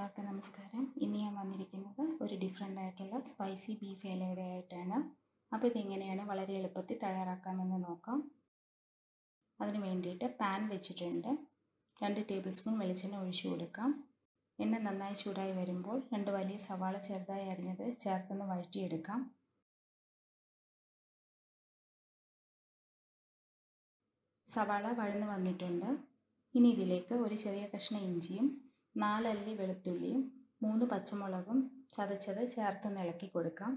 എല്ലാവർക്കും നമസ്കാരം ഇന്ന് ഞാൻ വന്നിരിക്കുന്നത് ഒരു ഡിഫറെൻ്റ് ആയിട്ടുള്ള സ്പൈസി ബീഫ് ഇലയുടെ ആയിട്ടാണ് അപ്പോൾ ഇതെങ്ങനെയാണ് വളരെ എളുപ്പത്തിൽ തയ്യാറാക്കാമെന്ന് നോക്കാം അതിന് വേണ്ടിയിട്ട് പാൻ വെച്ചിട്ടുണ്ട് രണ്ട് ടേബിൾ സ്പൂൺ വെളിച്ചെണ്ണ ഒഴിച്ചു കൊടുക്കാം എണ്ണ നന്നായി ചൂടായി വരുമ്പോൾ രണ്ട് വലിയ സവാള ചെറുതായി അരിഞ്ഞത് ചേർത്തൊന്ന് വഴറ്റിയെടുക്കാം സവാള വഴന്നു വന്നിട്ടുണ്ട് ഇനി ഇതിലേക്ക് ഒരു ചെറിയ കഷ്ണം ഇഞ്ചിയും നാലല്ലി വെളുത്തുള്ളിയും മൂന്ന് പച്ചമുളകും ചതച്ചത് ചേർത്തൊന്ന് ഇളക്കി കൊടുക്കാം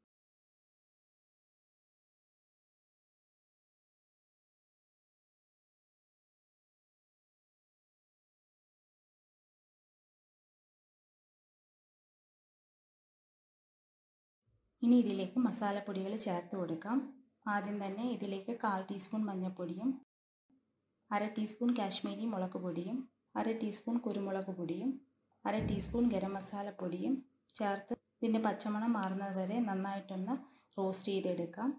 ഇനി ഇതിലേക്ക് മസാലപ്പൊടികൾ ചേർത്ത് കൊടുക്കാം ആദ്യം തന്നെ ഇതിലേക്ക് കാൽ ടീസ്പൂൺ മഞ്ഞൾപ്പൊടിയും അര ടീസ്പൂൺ കാശ്മീരി മുളക് പൊടിയും അര ടീസ്പൂൺ കുരുമുളക് പൊടിയും അര ടീസ്പൂൺ ഗരം മസാല പൊടിയും ചേർത്ത് ഇതിൻ്റെ പച്ചമണം മാറുന്നത് വരെ നന്നായിട്ടൊന്ന് റോസ്റ്റ് ചെയ്തെടുക്കാം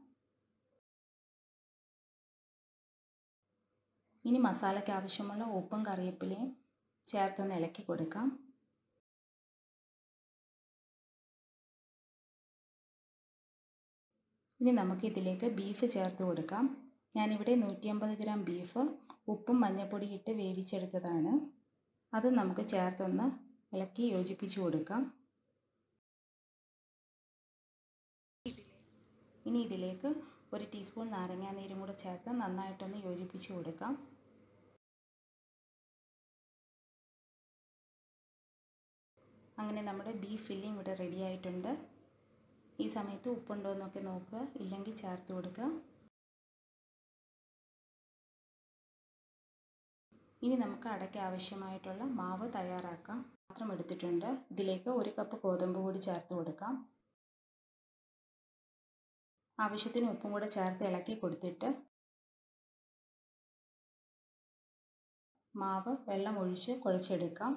ഇനി മസാലയ്ക്ക് ആവശ്യമുള്ള ഉപ്പും കറിവേപ്പിലയും ചേർത്തൊന്ന് ഇളക്കി കൊടുക്കാം ഇനി നമുക്ക് ഇതിലേക്ക് ബീഫ് ചേർത്ത് കൊടുക്കാം ഞാനിവിടെ നൂറ്റി അമ്പത് ഗ്രാം ബീഫ് ഉപ്പും മഞ്ഞൾപ്പൊടി ഇട്ട് വേവിച്ചെടുത്തതാണ് അത് നമുക്ക് ചേർത്തൊന്ന് ഇളക്കി യോജിപ്പിച്ച് കൊടുക്കാം ഇനി ഇതിലേക്ക് ഒരു ടീസ്പൂൺ നാരങ്ങാ നീരും കൂടെ ചേർത്ത് നന്നായിട്ടൊന്ന് യോജിപ്പിച്ച് കൊടുക്കാം അങ്ങനെ നമ്മുടെ ബീഫ് ഫില്ലിംഗ് ഇവിടെ റെഡി ആയിട്ടുണ്ട് ഈ സമയത്ത് ഉപ്പുണ്ടോ എന്നൊക്കെ നോക്കുക ഇല്ലെങ്കിൽ ചേർത്ത് കൊടുക്കുക ഇനി നമുക്ക് അടയ്ക്ക് ആവശ്യമായിട്ടുള്ള മാവ് തയ്യാറാക്കാം പാത്രം എടുത്തിട്ടുണ്ട് ഇതിലേക്ക് ഒരു കപ്പ് ഗോതമ്പ് പൊടി ചേർത്ത് കൊടുക്കാം ആവശ്യത്തിന് ഉപ്പും കൂടെ ചേർത്ത് ഇളക്കി കൊടുത്തിട്ട് മാവ് വെള്ളം ഒഴിച്ച് കുഴച്ചെടുക്കാം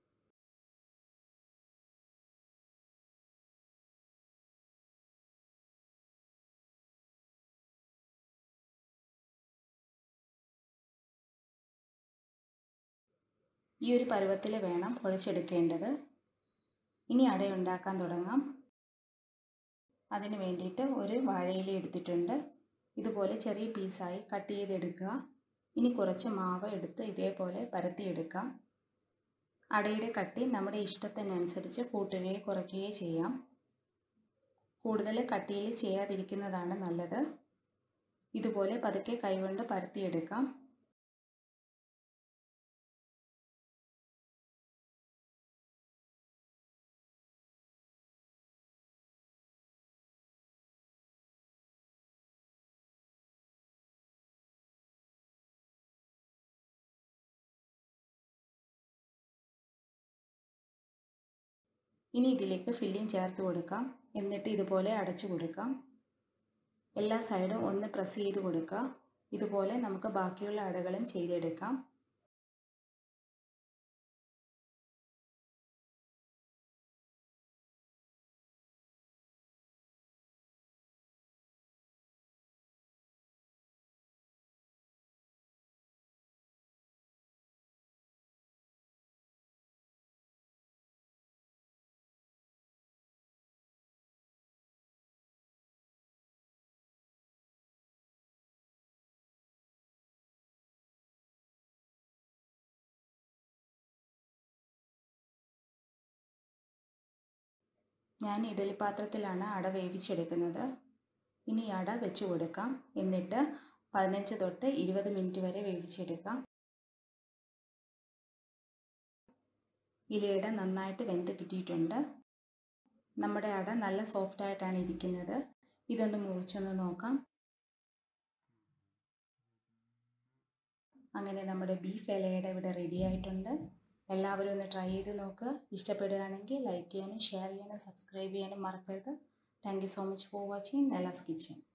ഈ ഒരു പരുവത്തിൽ വേണം കുഴച്ചെടുക്കേണ്ടത് ഇനി അടയുണ്ടാക്കാൻ തുടങ്ങാം അതിന് വേണ്ടിയിട്ട് ഒരു വാഴയില എടുത്തിട്ടുണ്ട് ഇതുപോലെ ചെറിയ പീസായി കട്ട് ചെയ്തെടുക്കുക ഇനി കുറച്ച് മാവ് എടുത്ത് ഇതേപോലെ പരത്തിയെടുക്കാം അടയുടെ കട്ടി നമ്മുടെ ഇഷ്ടത്തിനനുസരിച്ച് കൂട്ടുകയോ കുറയ്ക്കുകയോ ചെയ്യാം കൂടുതൽ കട്ടിയിൽ ചെയ്യാതിരിക്കുന്നതാണ് നല്ലത് ഇതുപോലെ പതുക്കെ കൈകൊണ്ട് പരത്തിയെടുക്കാം ഇനി ഇതിലേക്ക് ഫില്ലിംഗ് ചേർത്ത് കൊടുക്കാം എന്നിട്ട് ഇതുപോലെ അടച്ചു കൊടുക്കാം എല്ലാ സൈഡും ഒന്ന് പ്രസ് ചെയ്ത് കൊടുക്കുക ഇതുപോലെ നമുക്ക് ബാക്കിയുള്ള അടകളും ചെയ്തെടുക്കാം ഞാൻ ഇഡലി പാത്രത്തിലാണ് അട വേവിച്ചെടുക്കുന്നത് ഇനി അട വെച്ച് കൊടുക്കാം എന്നിട്ട് പതിനഞ്ച് തൊട്ട് ഇരുപത് മിനിറ്റ് വരെ വേവിച്ചെടുക്കാം ഇലയുടെ നന്നായിട്ട് വെന്ത് കിട്ടിയിട്ടുണ്ട് നമ്മുടെ അട നല്ല സോഫ്റ്റ് ആയിട്ടാണ് ഇരിക്കുന്നത് ഇതൊന്ന് മുറിച്ചൊന്ന് നോക്കാം അങ്ങനെ നമ്മുടെ ബീഫ് ഇലയുടെ ഇവിടെ റെഡി ആയിട്ടുണ്ട് എല്ലാവരും ഒന്ന് ട്രൈ ചെയ്ത് നോക്കുക ഇഷ്ടപ്പെടുകയാണെങ്കിൽ ലൈക്ക് ചെയ്യാനും ഷെയർ ചെയ്യാനും സബ്സ്ക്രൈബ് ചെയ്യാനും മറക്കരുത് thank you so much for watching Nela's kitchen